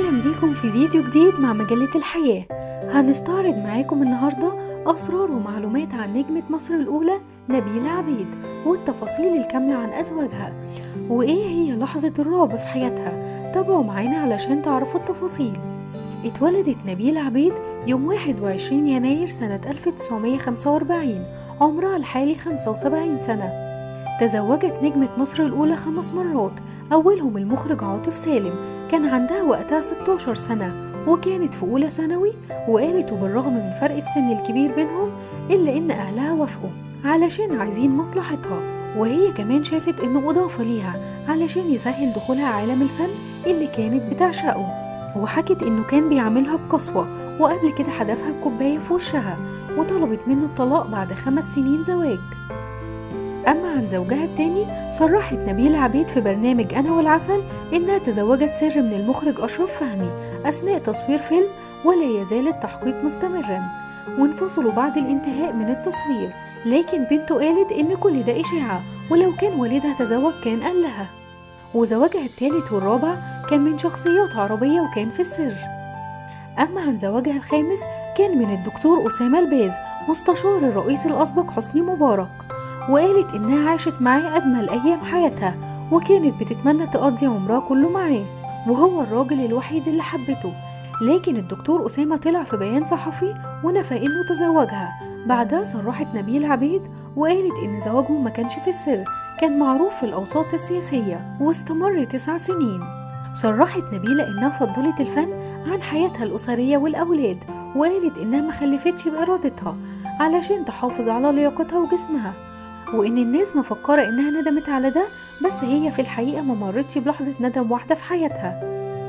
أهلا بيكم في فيديو جديد مع مجلة الحياة هنستعرض معاكم النهاردة أسرار ومعلومات عن نجمة مصر الأولى نبيلة عبيد والتفاصيل الكاملة عن أزواجها وإيه هي لحظة الرعب في حياتها تابعوا معانا علشان تعرفوا التفاصيل اتولدت نبيلة عبيد يوم 21 يناير سنة 1945 عمرها الحالي 75 سنة تزوجت نجمة مصر الأولى خمس مرات أولهم المخرج عاطف سالم كان عندها وقتها 16 سنة وكانت في أولى ثانوي وقالت وبالرغم من فرق السن الكبير بينهم إلا إن أهلها وافقوا علشان عايزين مصلحتها وهي كمان شافت إنه إضافة ليها علشان يسهل دخولها عالم الفن اللي كانت بتعشقه وحكت إنه كان بيعاملها بقسوة وقبل كده حدفها بكوباية في وشها وطلبت منه الطلاق بعد خمس سنين زواج أما عن زوجها التاني صرحت نبيلة عبيد في برنامج أنا والعسل إنها تزوجت سر من المخرج أشرف فهمي أثناء تصوير فيلم ولا يزال التحقيق مستمرا وانفصلوا بعد الانتهاء من التصوير لكن بنته قالت إن كل ده إشاعة ولو كان والدها تزوج كان قال لها وزواجها الثالث والرابع كان من شخصيات عربية وكان في السر أما عن زواجها الخامس كان من الدكتور أسامة الباز مستشار الرئيس الأسبق حسني مبارك وقالت إنها عاشت معاه أجمل أيام حياتها وكانت بتتمنى تقضي عمرها كله معاه وهو الراجل الوحيد اللي حبته لكن الدكتور أسامة طلع في بيان صحفي ونفى إنه تزوجها بعدها صرحت نبيل عبيد وقالت إن زواجهم ما كانش في السر كان معروف في الأوساط السياسية واستمر تسع سنين صرحت نبيلة إنها فضلت الفن عن حياتها الأسرية والأولاد وقالت إنها ما خلفتش بإرادتها علشان تحافظ على لياقتها وجسمها وإن الناس مفكرة إنها ندمت على ده بس هي في الحقيقة ما مرتش بلحظة ندم واحدة في حياتها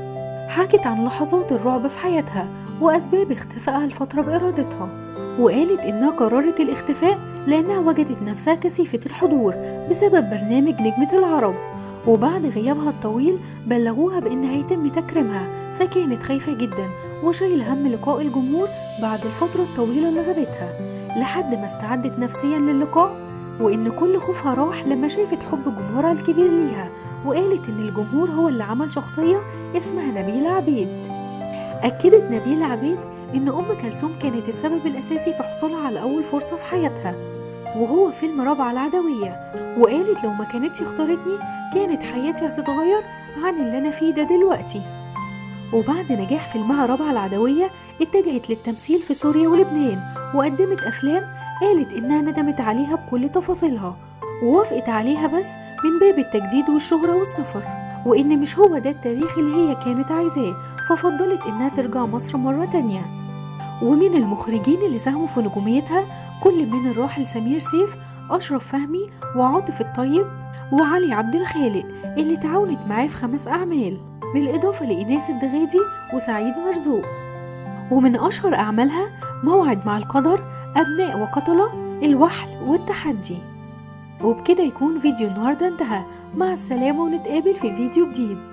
حكت عن لحظات الرعب في حياتها وأسباب اختفائها الفترة بإرادتها وقالت إنها قررت الاختفاء لأنها وجدت نفسها كثيفة الحضور بسبب برنامج نجمة العرب وبعد غيابها الطويل بلغوها بإن هيتم تكريمها فكانت خايفة جدا وشايلة هم لقاء الجمهور بعد الفترة الطويلة اللي غابتها لحد ما استعدت نفسيا للقاء وإن كل خوفها راح لما شافت حب جمهورها الكبير ليها وقالت إن الجمهور هو اللي عمل شخصية اسمها نبيلة عبيد أكدت نبيلة عبيد إن أم كلثوم كانت السبب الأساسي في حصولها على أول فرصة في حياتها وهو فيلم رابعة العدوية وقالت لو ما كانتش اختارتني كانت حياتي هتتغير عن اللي أنا فيه ده دلوقتي وبعد نجاح فيلمها رابعة العدوية اتجهت للتمثيل في سوريا ولبنان وقدمت أفلام قالت إنها ندمت عليها بكل تفاصيلها ووافقت عليها بس من باب التجديد والشهرة والسفر وإن مش هو ده التاريخ اللي هي كانت عايزاه ففضلت إنها ترجع مصر مرة تانية ومن المخرجين اللي ساهموا في نجوميتها كل من الراحل سمير سيف أشرف فهمي وعاطف الطيب وعلي عبد الخالق اللي تعاونت معاه في خمس أعمال بالإضافة لإناس الدغيدي وسعيد مرزوق ومن أشهر أعمالها موعد مع القدر أبناء وقتلة الوحل والتحدي وبكده يكون فيديو النهاردة انتهى مع السلامة ونتقابل في فيديو جديد